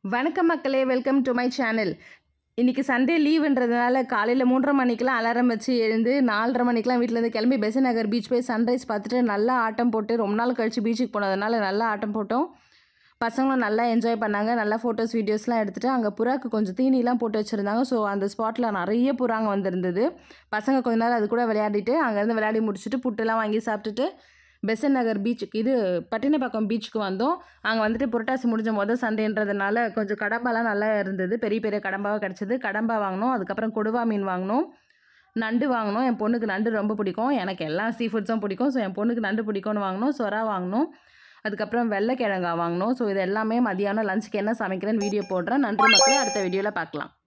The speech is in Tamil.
வணக்கம் மக்களே வெல்கம் டு மை சேனல் இன்றைக்கி சண்டே லீவுன்றதுனால காலையில் மூன்றரை மணிக்கெலாம் அலாரம் வச்சு எழுந்து நாலரை மணிக்கெலாம் வீட்டிலேருந்து கிளம்பி பெசன் நகர் பீச் போய் சன்ரைஸ் பார்த்துட்டு நல்லா ஆட்டம் போட்டு ரொம்ப நாள் கழித்து பீச்சுக்கு போனதுனால நல்லா ஆட்டம் போட்டோம் பசங்களும் நல்லா என்ஜாய் பண்ணாங்க நல்லா ஃபோட்டோஸ் வீடியோஸ்லாம் எடுத்துகிட்டு அங்கே புறாக்கு கொஞ்சம் தீனிலாம் போட்டு வச்சுருந்தாங்க ஸோ அந்த ஸ்பாட்டில் நிறைய புறாங்க வந்திருந்தது பசங்க கொஞ்ச நேரம் அது கூட விளையாடிட்டு அங்கேருந்து விளையாடி முடிச்சுட்டு புட்டெல்லாம் வாங்கி சாப்பிட்டுட்டு பெசன் நகர் பீச்சுக்கு இது பட்டினப்பாக்கம் பீச்சுக்கு வந்தோம் அங்கே வந்துட்டு புரட்டாசி முடிஞ்ச மொதல் சண்டேன்றதுனால கொஞ்சம் கடம்பாலாம் நல்லா இருந்தது பெரிய பெரிய கடம்பாவாக கிடச்சிது கடம்பா வாங்கினோம் அதுக்கப்புறம் கொடுவா மீன் வாங்கினோம் நண்டு வாங்கினோம் என் பொண்ணுக்கு நண்டு ரொம்ப பிடிக்கும் எனக்கு எல்லா சீ ஃபுட்ஸும் பிடிக்கும் ஸோ என் பொண்ணுக்கு நண்டு பிடிக்கும்னு வாங்கினோம் சொரா வாங்கினோம் அதுக்கப்புறம் வெள்ளைக்கிழங்கா வாங்கினோம் ஸோ இது எல்லாமே மதியானம் லஞ்சுக்கு என்ன சமைக்கிறேன்னு வீடியோ போடுறேன் நன்றி மக்களே அடுத்த வீடியோவில் பார்க்கலாம்